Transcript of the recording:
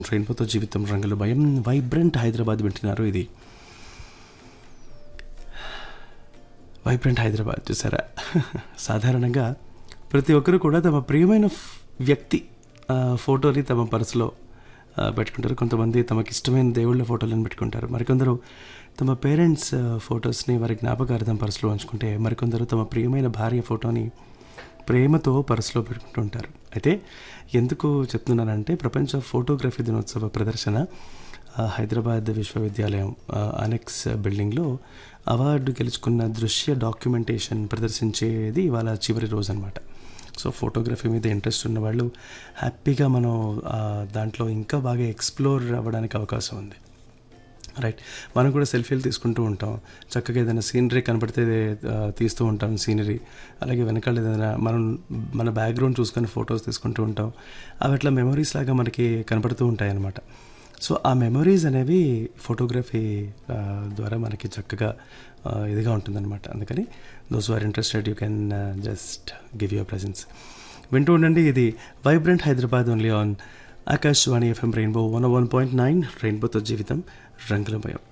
రెయిన్బోతో జీవితం రంగుల భయం వైబ్రెంట్ హైదరాబాద్ వింటున్నారు ఇది వైబ్రెంట్ హైదరాబాద్ చూసారా సాధారణంగా ప్రతి ఒక్కరు కూడా తమ ప్రియమైన ఫ్- వ్యక్తి ఆ, ఫోటోని తమ పర్సులో ఆ, పెట్టుకుంటారు కొంతమంది తమకి ఇష్టమైన దేవుళ్ళ ఫోటోలను పెట్టుకుంటారు మరికొందరు తమ పేరెంట్స్ ఆ, ఫొటోస్ని వారి జ్ఞాపకార్థం పర్సులో ఉంచుకుంటే మరికొందరు తమ ప్రియమైన భార్య ఫోటోని ప్రేమతో పర్సులో పెట్టుకుంటుంటారు అయితే ఎందుకు చెప్తున్నానంటే ప్రపంచ ఫోటోగ్రఫీ దినోత్సవ ప్రదర్శన ఆ, హైదరాబాద్ విశ్వవిద్యాలయం ఆ, అనెక్స్ బిల్డింగ్లో అవార్డు గెలుచుకున్న దృశ్య డాక్యుమెంటేషన్ ప్రదర్శించేది ఇవాళ చివరి రోజు అనమాట సో ఫోటోగ్రఫీ మీద ఇంట్రెస్ట్ ఉన్న వాళ్ళు హ్యాపీగా మనం ఆ, దాంట్లో ఇంకా బాగా ఎక్స్ప్లోర్ అవ్వడానికి అవకాశం ఉంది రైట్ మనం కూడా సెల్ఫీలు తీసుకుంటూ ఉంటాం చక్కగా ఏదైనా సీనరీ కనపడితే ఆ, తీస్తూ ఉంటాం సీనరీ అలాగే వెనకాల ఏదైనా మనం మన బ్యాక్గ్రౌండ్ చూసుకొని ఫొటోస్ తీసుకుంటూ ఉంటాం అవి అట్లా మెమరీస్ లాగా మనకి కనపడుతూ ఉంటాయి అన్నమాట సో ఆ మెమరీస్ అనేవి ఫోటోగ్రఫీ ఆ, ద్వారా మనకి చక్కగా ఆ, ఇదిగా ఉంటుందన్నమాట అందుకని those are interested you can just give your presence వింటూ ఉండండి ఇది vibrant Hyderabad only on Akashvani FM Rainbow one one point nine రెయిన్బోతో జీవితం రంగులమయం